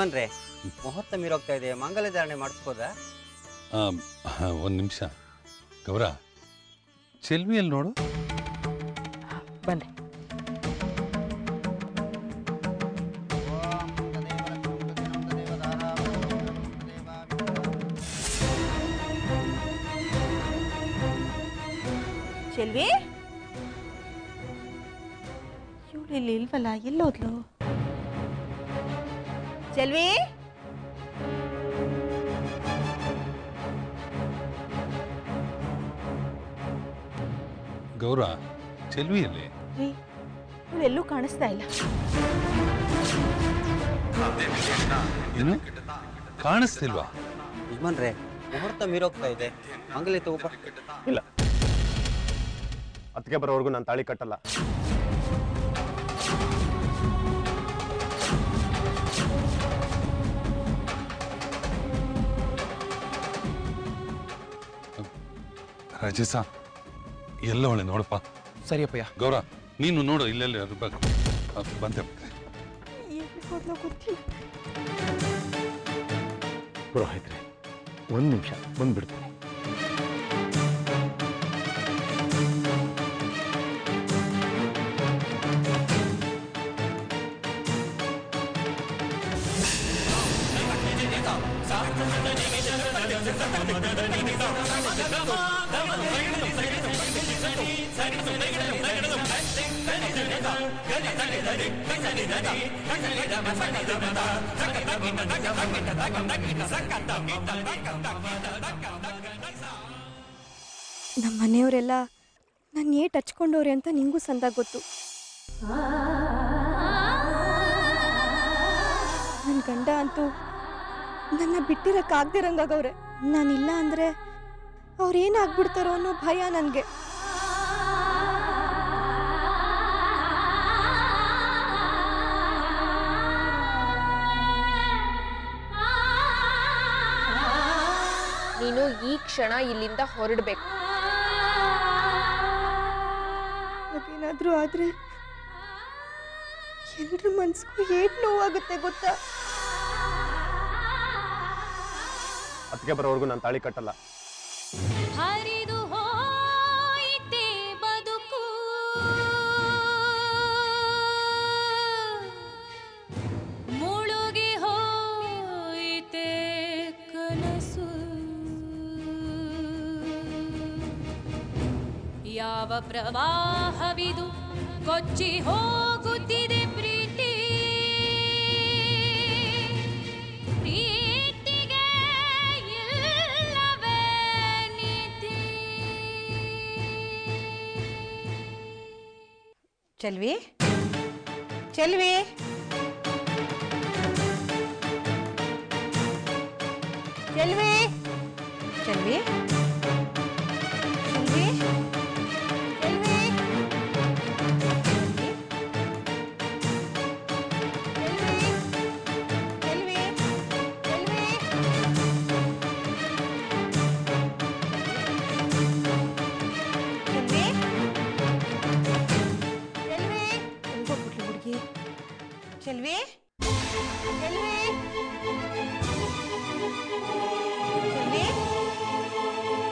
ಯಜಮಾನ್ರೆ ಮುಹೂರ್ತ ಮೀರೋಗ್ತಾ ಇದೆ ಮಂಗಲ ಧಾರಣೆ ಮಾಡಿಸ್ಬೋದಾ ಒಂದು ನಿಮಿಷ ಗೌರ ಚೆಲ್ವಿಯಲ್ಲಿ ನೋಡು ಬನ್ನಿ ಚೆಲ್ವಿ ಇವಳು ಇಲ್ಲಿ ಇಲ್ವಲ್ಲ ಎಲ್ಲೋದ್ಲು ಚೆಲ್ವಿ ಗೌರ ಚೆಲ್ವಿಯಲ್ಲಿ ರೀ ಇವಳು ಎಲ್ಲೂ ಕಾಣಿಸ್ತಾ ಇಲ್ಲ ಏನು ಕಾಣಿಸ್ತಿಲ್ವಾ ಯಜಮಾನ್ರೆ ಮುಹೂರ್ತ ಮೀರೋಗ್ತಾ ಇದೆ ಮಂಗಲಿ ತಗೋಪ ಇಲ್ಲ ಅದಕ್ಕೆ ಬರೋವರೆಗೂ ನಾನು ತಾಳಿ ಕಟ್ಟಲ್ಲ ರಾಜೇಶ ಎಲ್ಲ ಒಳ್ಳೆ ನೋಡಪ್ಪ ಸರಿಯಪ್ಪಯ್ಯ ಗೌರ ನೀನು ನೋಡು ಇಲ್ಲೆಲ್ಲಿ ಇರ್ಬೇಕು ಆ, ಬಂದೆ ಬಂದೆ ಎಲ್ಲಿ ಹೋದ್ಲೋ ಗೊತ್ತಿಲ್ಲ ಪುರೋಹಿತ್ರೆ ಒಂದು ನಿಮಿಷ ಬಂದ್ಬಿಡ್ತೀನಿ ನಮ್ಮ ಮನೆಯವರೆಲ್ಲ ನಾನು ಏಟ್ ಹಚ್ಕೊಂಡವ್ರೆ ಅಂತ ನಿಂಗೂ ಸಂದಾಗ ಗೊತ್ತು ನನ್ನ ಗಂಡ ಅಂತೂ ನನ್ನ ಬಿಟ್ಟಿರಕ್ಕಾಗ್ದಿರಂಗಾಗವ್ರೆ ನಾನಿಲ್ಲ ಅಂದರೆ ಅವ್ರೇನಾಗ್ಬಿಡ್ತಾರೋ ಅನ್ನೋ ಭಯ ನನಗೆ ನೀನು ಈ ಕ್ಷಣ ಇಲ್ಲಿಂದ ಹೊರಡ್ಬೇಕು ಅದೇನಾದರೂ ಆದರೆ ಎಲ್ರ ಮನ್ಸಿಗೂ ಏಟ್ ನೋವಾಗುತ್ತೆ ಗೊತ್ತಾ ಅದಕ್ಕೆ ಬರೋವರೆಗೂ ನಾನು ತಾಳಿ ಕಟ್ಟಲ್ಲ ಹರಿದು ಹೋಯಿತೆ ಬದುಕು ಮುಳುಗಿ ಹೋಯಿತೆ ಕನಸು ಯಾವ ಪ್ರವಾಹವಿದು ಕೊಚ್ಚಿ ಹೋಗುತ್ತಿದೆ ಪ್ರೀತಿ ಪ್ರೀತಿಗೆ ಇಲ್ಲವೇ ನೀತಿ ಚೆಲ್ವಿ ಚೆಲ್ವಿ ಚೆಲ್ವಿ ಚೆಲ್ವಿ ಚೆಲ್ವಿ ಚೆಲ್ವಿ ಚೆಲ್ವಿ ಚೆಲ್ವಿ ಚೆಲ್ವಿ ಚೆಲ್ವಿ ಎಲ್ಗೋಗ್ಬಿಟ್ಲು ಹುಡುಗಿ ಚೆಲ್ವಿ ಚೆಲ್ವಿ ಚೆಲ್ವಿ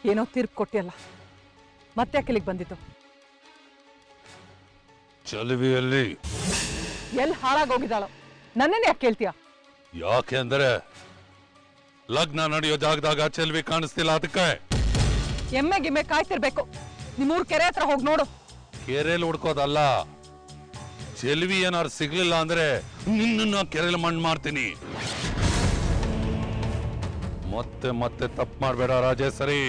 ಏನೋ ತೀರ್ಪು ಕೊಟ್ಟಿಯಲ್ಲ ಮತ್ತೆ ಅಲ್ಲಿಗೆ ಬಂದಿತ್ತು ಚಲುವಿಯಲ್ಲಿ ಎಲ್ಲಿ ಹಾಳಾಗೋಗಿದ್ದಾಳೋ ನನ್ನನ್ನೇ ಯಾಕೆ ಕೇಳ್ತೀಯ ಯಾಕೆ ಅಂದ್ರೆ ಲಗ್ನ ನಡೆಯೋ ಜಾಗದಾಗ ಚೆಲ್ವಿ ಕಾಣಿಸ್ತಿಲ್ಲ ಅದಕ್ಕೆ ಎಮ್ಮೆ ಗಿಮ್ಮೆ ಕಾಯ್ತಿರ್ಬೇಕು ನಿಮ್ಮೂರ್ ಕೆರೆ ಹತ್ರ ಹೋಗಿ ನೋಡು ಕೆರೆಯಲ್ಲಿ ಹುಡ್ಕೋದಲ್ಲ ಚೆಲ್ವಿ ಏನಾರು ಸಿಗ್ಲಿಲ್ಲ ಅಂದ್ರೆ ನಿನ್ನ ಕೆರೆಯಲ್ಲಿ ಮಣ್ಣು ಮಾಡ್ತೀನಿ ಮತ್ತೆ ಮತ್ತೆ ತಪ್ಪು ಮಾಡ್ಬೇಡ ರಾಜೇಶ್ವರಿ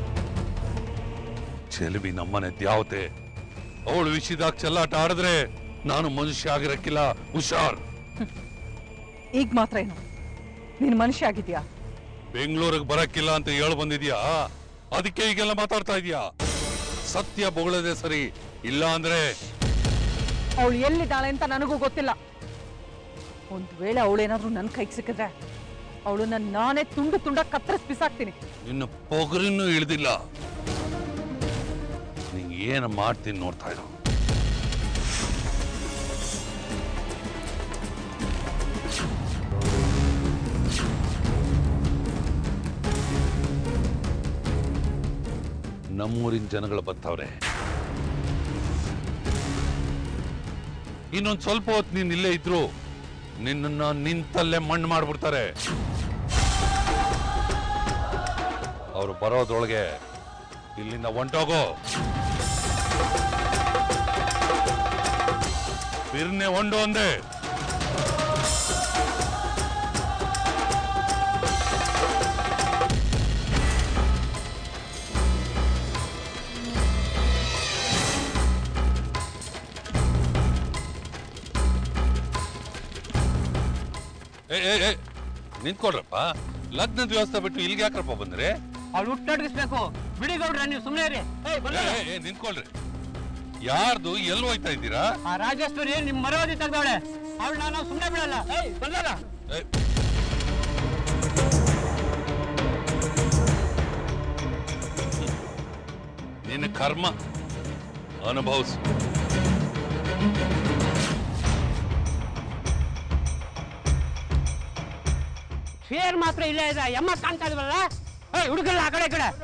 ಚೆಲ್ವಿ ನಮ್ಮನೆ ದ್ಯಾವತೆ ಅವಳು ವಿಷಯದಾಗ ಚೆಲ್ಲಾಟ ಆಡಿದ್ರೆ ನಾನು ಮನುಷ್ಯ ಆಗಿರಕ್ಕಿಲ್ಲ ಹುಷಾರ್ ಈಗ ಮಾತ್ರ ಏನು ನೀನು ಮನುಷ್ಯ ಆಗಿದ್ಯಾ ಬೆಂಗಳೂರಿಗೆ ಬರಕ್ಕಿಲ್ಲ ಅಂತ ಹೇಳು ಬಂದಿದ್ಯಾ ಅದಕ್ಕೆ ಈಗೆಲ್ಲ ಮಾತಾಡ್ತಾ ಇದೀಯಾ ಸತ್ಯ ಬೊಗಳದೆ ಸರಿ ಇಲ್ಲ ಅಂದ್ರೆ ಅವಳು ಎಲ್ಲಿದ್ದಾಳೆ ಅಂತ ನನಗೂ ಗೊತ್ತಿಲ್ಲ ಒಂದು ವೇಳೆ ಅವಳೇನಾದ್ರೂ ನನ್ನ ಕೈಗೆ ಸಿಕ್ಕಿದ್ರೆ ಅವಳನ್ನ ನಾನೇ ತುಂಡು ತುಂಡ ಕತ್ತರಿಸಿ ಬಿಸಾಕ್ತೀನಿ ನಿನ್ನ ಪೊಗರಿನ್ನೂ ಇಳ್ದಿಲ್ಲ ನಿಂಗೆ ಏನು ಮಾಡ್ತೀನಿ ನೋಡ್ತಾ ಇರೋ ನಮ್ಮೂರಿನ ಜನಗಳು ಬರ್ತಾವ್ರೆ ಇನ್ನೊಂದ್ ಸ್ವಲ್ಪ ಹೊತ್ತು ನೀನ್ ಇಲ್ಲೇ ಇದ್ರು ನಿನ್ನನ್ನ ನಿಂತಲ್ಲೇ ಮಣ್ಣು ಮಾಡ್ಬಿಡ್ತಾರೆ ಅವ್ರು ಬರೋದ್ರೊಳಗೆ ಇಲ್ಲಿಂದ ಹೊಂಟೋಗೋ ಬಿರ್ನೆ ಹೊಂಡು ಅಂದೆ ಏ ಏ ಏ ನಿಂತ್ಕೊಡ್ರಪ್ಪ ಲಗ್ನದ ವ್ಯವಸ್ಥೆ ಬಿಟ್ಟು ಇಲ್ಲಿಗೆ ಯಾಕ್ರಪ್ಪ ಬಂದ್ರಿ ಅವ್ಳು ಹುಟ್ಟಡಗಿಸ್ಬೇಕು ಬಿಡಿ ಗೌಡ್ರ ನೀವು ಸುಮ್ಮನೆ ಇರಿ ಏಯ್, ಏ, ಬಲ್ಲಲ್ಲ? ಏ, ಏ, ನಿಂತ್ಕೊಳ್ರಿ ಯಾರ್ದು ಎಲ್ಲಿ ಹೋಯ್ತಾ ಇದ್ದೀರಾ ಆ ರಾಜೇಶ್ವರಿ ನಿಮ್ ಮರವಾದಿ ತೆಗ್ದವಳೆ ಅವಳು ನಾನು ಸುಮ್ಮನೆ ಬಿಡಲ್ಲ ಏಯ್ ಬಲ್ಲಲ್ಲ ಏ, ನಿನ್ನ ಕರ್ಮ ಅನುಭವಿಸು ಫೇರ್ ಮಾತ್ರ ಇಲ್ಲೇ ಇದೆ ಎಮ್ಮ ಕಾಣ್ತಾ ಇಲ್ವಲ್ಲ ಏಯ್ ಹುಡುಗಲ್ಲ ಆ ಕಡೆ ಈ ಕಡೆ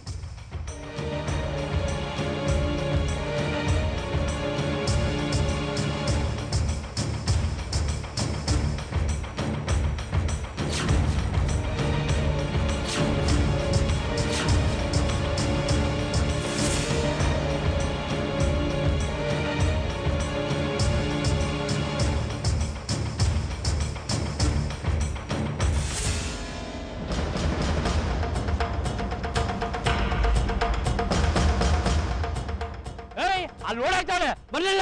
ಏಯ್ ಅಲ್ಲಿ ಓಡಾಯ್ತವಳೆ ಬರ್ಲಿಲ್ಲ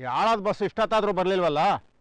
ಈ ಹಾಳಾದ ಬಸ್ ಇಷ್ಟೊತ್ತಾದ್ರೂ ಬರ್ಲಿಲ್ವಲ್ಲ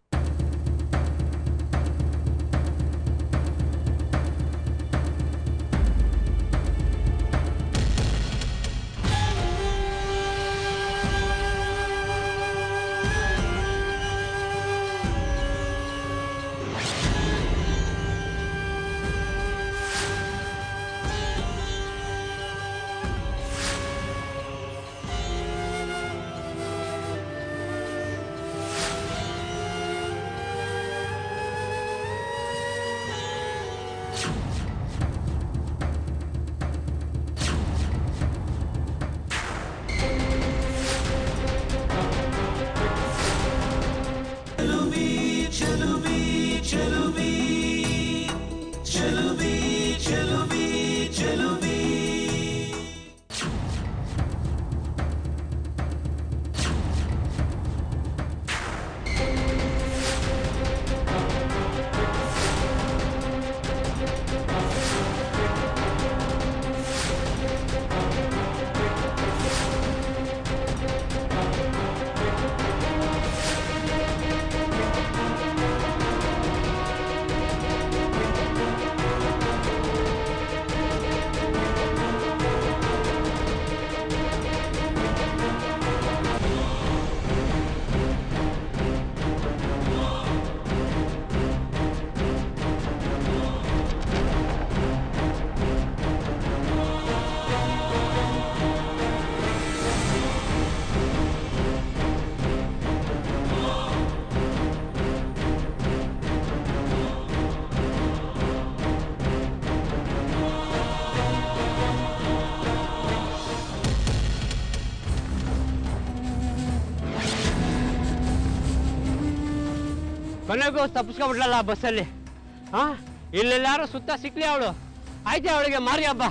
ಕೊನೆಗೂ ತಪ್ಪಿಸ್ಕೊಂಡ್ಬಿಟ್ಲಲ್ಲ ಆ ಬಸ್ಸಲ್ಲಿ ಹಾ ಇಲ್ಲೆಲ್ಲಾರು ಸುತ್ತ ಸಿಕ್ಲಿ ಅವಳು ಆಯ್ತು ಅವಳಿಗೆ ಮಾರಿ ಹಬ್ಬ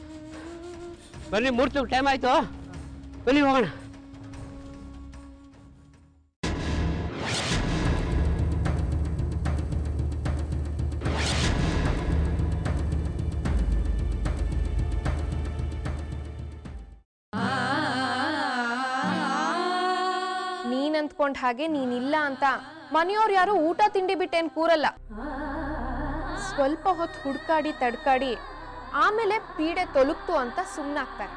ಬನ್ನಿ ಮೂರ್ತಿಗೆ ಟೈಮ್ ಆಯ್ತು ಬನ್ನಿ ಹೋಗೋಣ ನೀನ್ ಅಂದ್ಕೊಂಡ್ ಹಾಗೆ ನೀನಿಲ್ಲ ಅಂತ ಮನೆಯವ್ರು ಯಾರು ಊಟ ತಿಂಡಿ ಬಿಟ್ಟೇನ್ ಕೂರಲ್ಲ ಸ್ವಲ್ಪ ಹೊತ್ತು ಹುಡ್ಕಾಡಿ ತಡ್ಕಾಡಿ ಆಮೇಲೆ ಪೀಡೆ ತೊಲಗ್ತು ಅಂತ ಸುಮ್ನಾಗ್ತಾರೆ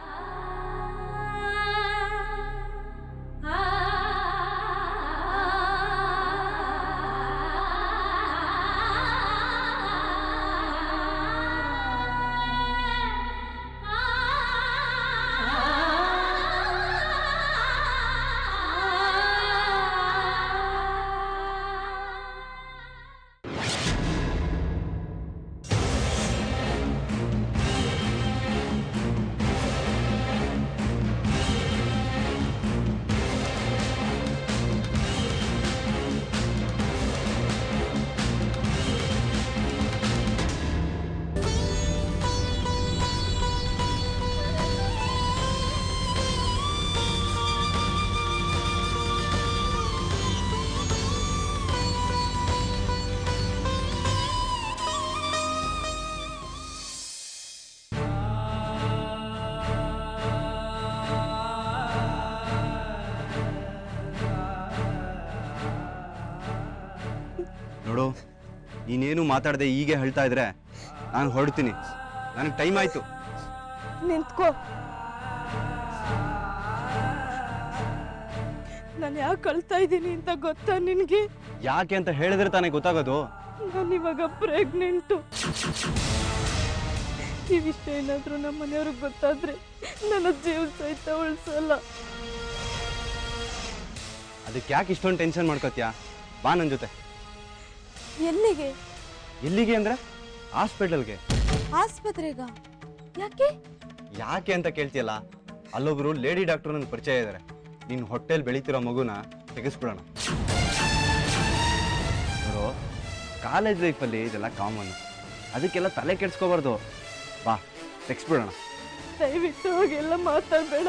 ನೋಡು ನೀನೇನು ಮಾತಾಡದೆ ಹೀಗೆ ಹೇಳ್ತಾ ಇದ್ರೆ ನಾನು ಹೊರಡ್ತೀನಿ ನನಗೆ ಟೈಮ್ ಆಯ್ತು ನಿಂತ್ಕೋ ನಾನು ಯಾಕೆ ಕಳ್ತಾ ಇದ್ದೀನಿ ಅಂತ ಗೊತ್ತಾ ನಿನಗೆ ಯಾಕೆ ಅಂತ ಹೇಳಿದ್ರೆ ತಾನೇ ಗೊತ್ತಾಗೋದು ನಾನು ಇವಾಗ ಪ್ರೆಗ್ನೆಂಟು ಈ ವಿಷಯ ಏನಾದರೂ ನಮ್ಮ ಮನೆಯವ್ರಿಗೆ ಗೊತ್ತಾದ್ರೆ ನನ್ನ ಜೀವ ಸಹಿತ ಉಳಿಸಲ್ಲ ಅದಕ್ಕೆ ಯಾಕೆ ಇಷ್ಟೊಂದು ಟೆನ್ಷನ್ ಮಾಡ್ಕೋತ್ಯಾ ಬಾ ನನ್ನ ಜೊತೆ ಎಲ್ಲಿಗೆ ಎಲ್ಲಿಗೆ ಅಂದ್ರೆ ಹಾಸ್ಪಿಟಲ್ಗೆ ಆಸ್ಪತ್ರೆಗ ಯಾಕೆ ಯಾಕೆ ಅಂತ ಕೇಳ್ತಿಯಲ್ಲ ಅಲ್ಲೊಬ್ರು ಲೇಡಿ ಡಾಕ್ಟರ್ ನನ್ಗೆ ಪರಿಚಯ ಇದ್ದಾರೆ ನಿನ್ನ ಹೊಟ್ಟೆಲ್ ಬೆಳೀತಿರೋ ಮಗುನ ತೆಗೆಸ್ಬಿಡೋಣ ನೋಡು ಕಾಲೇಜ್ ಲೈಫಲ್ಲಿ ಇದೆಲ್ಲ ಕಾಮನ್ ಅದಕ್ಕೆಲ್ಲ ತಲೆ ಕೆಡ್ಸ್ಕೋಬಾರ್ದು ಬಾ ತೆಗ್ಸ್ಬಿಡೋಣ ದಯವಿಟ್ಟು ಹಾಗೆಲ್ಲ ಮಾತಾಡಬೇಡ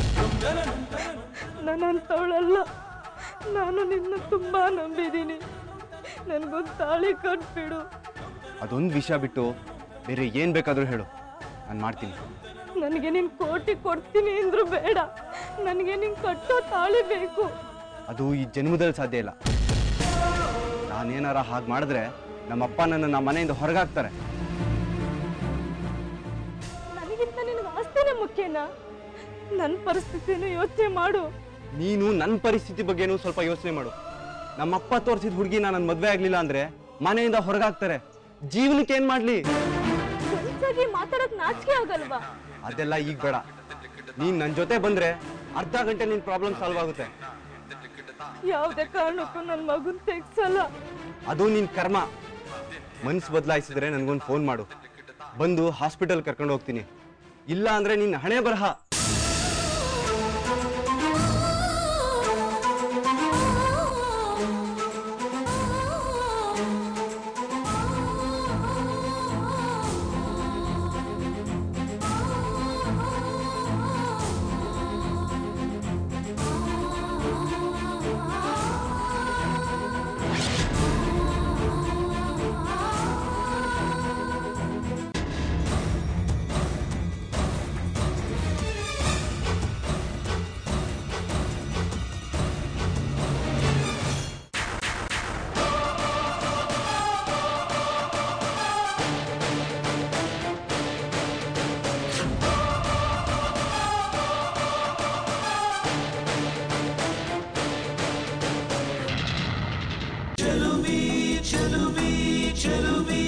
ನಾನಂತವಳಲ್ಲ ನಾನು ನಿನ್ನ ತುಂಬಾ ನಂಬಿದ್ದೀನಿ ನನಗೊಂದು ತಾಳಿ ಕಟ್ಬಿಡು ಅದೊಂದು ವಿಷಯ ಬಿಟ್ಟು ಬೇರೆ ಏನು ಬೇಕಾದರೂ ಹೇಳು ನಾನು ಮಾಡ್ತೀನಿ ನನಗೆ ನಿನ್ ಕೋಟಿ ಕೊಡ್ತೀನಿ ಅಂದ್ರು ಬೇಡ ನನಗೆ ನಿನ್ ಕಟ್ಟೋ ತಾಳಿ ಬೇಕು ಅದು ಈ ಜನ್ಮದಲ್ಲಿ ಸಾಧ್ಯ ಇಲ್ಲ ನಾನೇನಾರ ಹಾಗೆ ಮಾಡಿದ್ರೆ ನಮ್ಮಪ್ಪ ನನ್ನ ನಮ್ಮ ಮನೆಯಿಂದ ಹೊರಗಾಕ್ತಾರೆ ನನಗಿಂತ ನಿನಗೆ ಆಸ್ತಿನೇ ಮುಖ್ಯನಾ ನನ್ನ ಪರಿಸ್ಥಿತಿನೂ ಯೋಚನೆ ಮಾಡು ನೀನು ನನ್ನ ಪರಿಸ್ಥಿತಿ ಬಗ್ಗೆನೂ ಸ್ವಲ್ಪ ಯೋಚನೆ ಮಾಡು ನಮ್ಮಪ್ಪ ತೋರಿಸಿದ ಹುಡುಗಿನ ನನ್ನ ಮದುವೆ ಆಗಲಿಲ್ಲ ಅಂದ್ರೆ ಮನೆಯಿಂದ ಹೊರಗಾಕ್ತಾರೆ ಜೀವನಕ್ಕೆ ಏನು ಮಾಡಲಿ ಗಂಚಾಗಿ ಮಾತಾಡಕ್ ನಾಚಿಕೆ ಆಗಲ್ವಾ ಅದೆಲ್ಲ ಈಗ ಬೇಡ ನೀನ್ ನನ್ನ ಜೊತೆ ಬಂದ್ರೆ ಅರ್ಧ ಗಂಟೆ ನಿನ್ ಪ್ರಾಬ್ಲಮ್ ಸಾಲ್ವ್ ಆಗುತ್ತೆ ಯಾವುದೇ ಕಾರಣಕ್ಕೂ ನನ್ನ ಮಗುನ್ ತೆಗ್ಸಲ್ಲ ಅದು ನಿನ್ ಕರ್ಮ ಮನ್ಸು ಬದಲಾಯಿಸಿದ್ರೆ ನನ್ಗೊಂದು ಫೋನ್ ಮಾಡು ಬಂದು ಹಾಸ್ಪಿಟಲ್ ಕರ್ಕೊಂಡು ಹೋಗ್ತೀನಿ ಇಲ್ಲ ಅಂದ್ರೆ ನಿನ್ನ ಹಣೆ ಬರಹ ಚೆಲುವಿ ಚೆಲುವಿ ಚೆಲುವಿ